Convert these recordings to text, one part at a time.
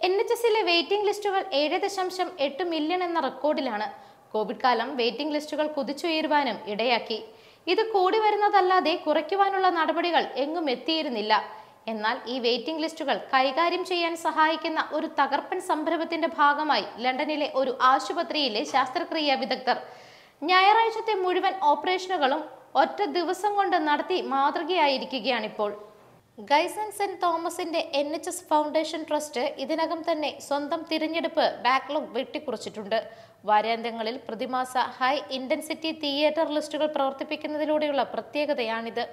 N H എസിലെ waiting ലിസ്റ്റുകൾ ഏഴ് ദശാംശം എട്ട് മില്യൺ എന്ന റെക്കോർഡിലാണ് കോവിഡ് കാലം വെയിറ്റിംഗ് ലിസ്റ്റുകൾ കുതിച്ചുയരുവാനും ഇടയാക്കി ഇത് കൂടി വരുന്നതല്ലാതെ കുറയ്ക്കുവാനുള്ള നടപടികൾ എങ്ങും എത്തിയിരുന്നില്ല എന്നാൽ ഈ വെയിറ്റിംഗ് ലിസ്റ്റുകൾ കൈകാര്യം ചെയ്യാൻ സഹായിക്കുന്ന ഒരു തകർപ്പൻ സംരംഭത്തിന്റെ ഭാഗമായി ലണ്ടനിലെ ഒരു ആശുപത്രിയിലെ ശസ്ത്രക്രിയാ വിദഗ്ധർ ഞായറാഴ്ചത്തെ മുഴുവൻ ഓപ്പറേഷനുകളും ഒറ്റ ദിവസം കൊണ്ട് നടത്തി മാതൃകയായിരിക്കുകയാണിപ്പോൾ ഗൈസൺ സെന്റ് തോമസിന്റെ N H S foundation trust ഇതിനകം തന്നെ സ്വന്തം തിരഞ്ഞെടുപ്പ് ബാക്ക്ലോഗ് വെട്ടിക്കുറച്ചിട്ടുണ്ട് വാരാന്ത്യങ്ങളിൽ പ്രതിമാസ ഹൈ ഇന്റൻസിറ്റി തിയേറ്റർ ലിസ്റ്റുകൾ പ്രവർത്തിപ്പിക്കുന്നതിലൂടെയുള്ള പ്രത്യേകതയാണിത്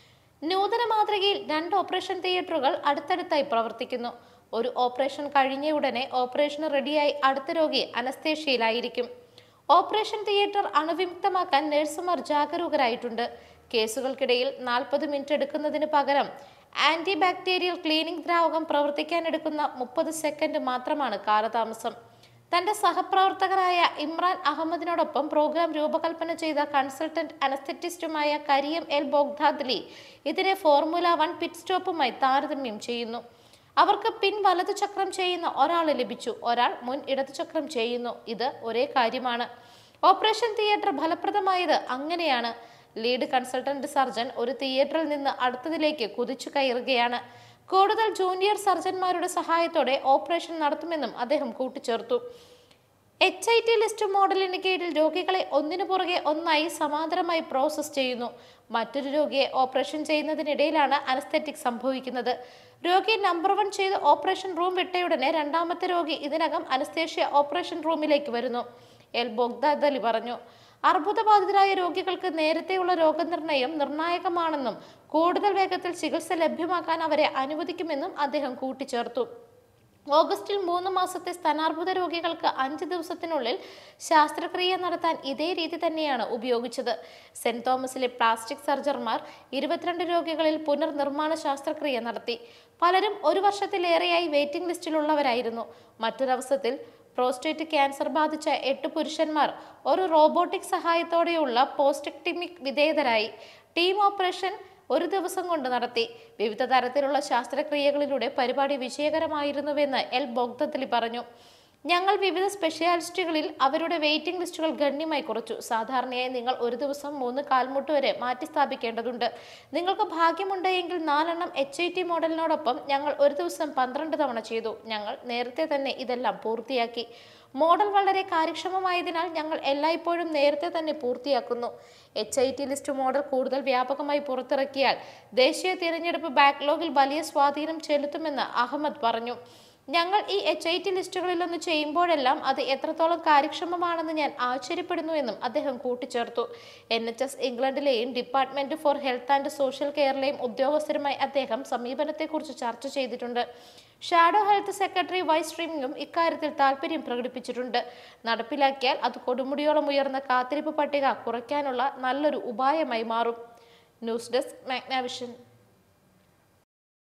നൂതന മാതൃകയിൽ രണ്ട് ഓപ്പറേഷൻ തിയേറ്ററുകൾ അടുത്തടുത്തായി പ്രവർത്തിക്കുന്നു ഒരു ഓപ്പറേഷൻ കഴിഞ്ഞ ഉടനെ ഓപ്പറേഷൻ റെഡിയായി അടുത്ത രോഗി അനസ്തേഷ്യയിലായിരിക്കും ഓപ്പറേഷൻ തിയേറ്റർ അണുവിമുക്തമാക്കാൻ നഴ്സുമാർ ജാഗരൂകരായിട്ടുണ്ട് കേസുകൾക്കിടയിൽ നാൽപ്പത് മിനിറ്റ് എടുക്കുന്നതിന് പകരം ആന്റി ബാക്ടീരിയൽ ക്ലീനിംഗ് ദ്രാവകം പ്രവർത്തിക്കാൻ എടുക്കുന്ന മുപ്പത് സെക്കൻഡ് മാത്രമാണ് കാലതാമസം തന്റെ സഹപ്രവർത്തകരായ ഇമ്രാൻ അഹമ്മദിനോടൊപ്പം പ്രോഗ്രാം രൂപകൽപ്പന ചെയ്ത കൺസൾട്ടന്റ് അനസ്തറ്റിസ്റ്റുമായ കരിയം എൽ ബോഗ്ദാദ്ലി ഇതിനെ ഫോർമുല വൺ പിറ്റ് സ്റ്റോപ്പുമായി താരതമ്യം ചെയ്യുന്നു അവർക്ക് പിൻ വലതു ചക്രം ചെയ്യുന്ന ഒരാൾ ലഭിച്ചു ഒരാൾ മുൻ ഇടതു ചക്രം ചെയ്യുന്നു ഇത് ഒരേ കാര്യമാണ് ഓപ്പറേഷൻ തിയേറ്റർ ഫലപ്രദമായത് അങ്ങനെയാണ് ലീഡ് കൺസൾട്ടന്റ് സർജൻ ഒരു തിയേറ്ററിൽ നിന്ന് അടുത്തതിലേക്ക് കുതിച്ചു കയറുകയാണ് കൂടുതൽ ജൂനിയർ സർജന്മാരുടെ സഹായത്തോടെ ഓപ്പറേഷൻ നടത്തുമെന്നും അദ്ദേഹം കൂട്ടിച്ചേർത്തു എച്ച് ഐ ടി ലിസ്റ്റ് മോഡലിന് കീഴിൽ രോഗികളെ ഒന്നിനു പുറകെ ഒന്നായി സമാന്തരമായി പ്രോസസ് ചെയ്യുന്നു മറ്റൊരു രോഗിയെ ഓപ്പറേഷൻ ചെയ്യുന്നതിനിടയിലാണ് അനസ്തെറ്റിക് സംഭവിക്കുന്നത് രോഗി നമ്പർ വൺ ചെയ്ത് ഓപ്പറേഷൻ റൂം വിട്ടയുടനെ രണ്ടാമത്തെ രോഗി ഇതിനകം അനസ്തേഷ്യ ഓപ്പറേഷൻ റൂമിലേക്ക് വരുന്നു എൽ ബോഗ്ദാദലി പറഞ്ഞു അർബുദബാധിതരായ രോഗികൾക്ക് നേരത്തെയുള്ള രോഗനിർണയം നിർണായകമാണെന്നും കൂടുതൽ വേഗത്തിൽ ചികിത്സ ലഭ്യമാക്കാൻ അവരെ അനുവദിക്കുമെന്നും അദ്ദേഹം കൂട്ടിച്ചേർത്തു ഓഗസ്റ്റിൽ മൂന്ന് മാസത്തെ സ്ഥാനാർബുദ രോഗികൾക്ക് അഞ്ച് ദിവസത്തിനുള്ളിൽ ശസ്ത്രക്രിയ നടത്താൻ ഇതേ രീതി തന്നെയാണ് ഉപയോഗിച്ചത് സെന്റ് തോമസിലെ പ്ലാസ്റ്റിക് സർജർമാർ ഇരുപത്തിരണ്ട് രോഗികളിൽ പുനർനിർമ്മാണ ശസ്ത്രക്രിയ നടത്തി പലരും ഒരു വർഷത്തിലേറെയായി വെയിറ്റിംഗ് ലിസ്റ്റിലുള്ളവരായിരുന്നു മറ്റൊരവസരത്തിൽ പ്രോസ്റ്റേറ്റ് ക്യാൻസർ ബാധിച്ച എട്ട് പുരുഷന്മാർ ഒരു റോബോട്ടിക് സഹായത്തോടെയുള്ള പോസ്റ്റക്ടിമിക് വിധേയതരായി ടീം ഓപ്പറേഷൻ ഒരു ദിവസം കൊണ്ട് നടത്തി വിവിധ തരത്തിലുള്ള ശസ്ത്രക്രിയകളിലൂടെ പരിപാടി വിജയകരമായിരുന്നുവെന്ന് എൽ ബോഗ്ദത്തലി പറഞ്ഞു ഞങ്ങൾ വിവിധ സ്പെഷ്യാലിസ്റ്റുകളിൽ അവരുടെ വെയിറ്റിംഗ് ലിസ്റ്റുകൾ ഗണ്യമായി കുറച്ചു സാധാരണയായി നിങ്ങൾ ഒരു ദിവസം മൂന്ന് കാൽമുട്ട് വരെ മാറ്റി സ്ഥാപിക്കേണ്ടതുണ്ട് നിങ്ങൾക്ക് ഭാഗ്യമുണ്ടെങ്കിൽ നാലെണ്ണം എച്ച് ഐ ടി മോഡലിനോടൊപ്പം ഞങ്ങൾ ഒരു ദിവസം പന്ത്രണ്ട് തവണ ചെയ്തു ഞങ്ങൾ നേരത്തെ തന്നെ ഇതെല്ലാം പൂർത്തിയാക്കി മോഡൽ വളരെ കാര്യക്ഷമമായതിനാൽ ഞങ്ങൾ എല്ലായ്പ്പോഴും നേരത്തെ തന്നെ പൂർത്തിയാക്കുന്നു H I T list model കൂടുതൽ വ്യാപകമായി പുറത്തിറക്കിയാൽ ദേശീയ തിരഞ്ഞെടുപ്പ് ബാക്ക്ലോഗിൽ വലിയ സ്വാധീനം ചെലുത്തുമെന്ന് അഹമ്മദ് പറഞ്ഞു ഞങ്ങൾ ഈ എച്ച് ഐ ടി ലിസ്റ്റുകളിലൊന്ന് ചെയ്യുമ്പോഴെല്ലാം അത് എത്രത്തോളം കാര്യക്ഷമമാണെന്ന് ഞാൻ ആശ്ചര്യപ്പെടുന്നുവെന്നും അദ്ദേഹം കൂട്ടിച്ചേർത്തു എൻ എച്ച് എസ് ഇംഗ്ലണ്ടിലെയും department for health and social കെയറിലെയും ഉദ്യോഗസ്ഥരുമായി അദ്ദേഹം സമീപനത്തെക്കുറിച്ച് ചർച്ച ചെയ്തിട്ടുണ്ട് ഷാഡോ ഹെൽത്ത് സെക്രട്ടറി വൈസ് സ്ട്രീമിംഗും ഇക്കാര്യത്തിൽ താല്പര്യം പ്രകടിപ്പിച്ചിട്ടുണ്ട് നടപ്പിലാക്കിയാൽ അത് കൊടുമുടിയോളം ഉയർന്ന കാത്തിരിപ്പ് പട്ടിക കുറയ്ക്കാനുള്ള നല്ലൊരു ഉപായമായി മാറും ന്യൂസ് ഡെസ്ക് മാഗ്നാവിഷൻ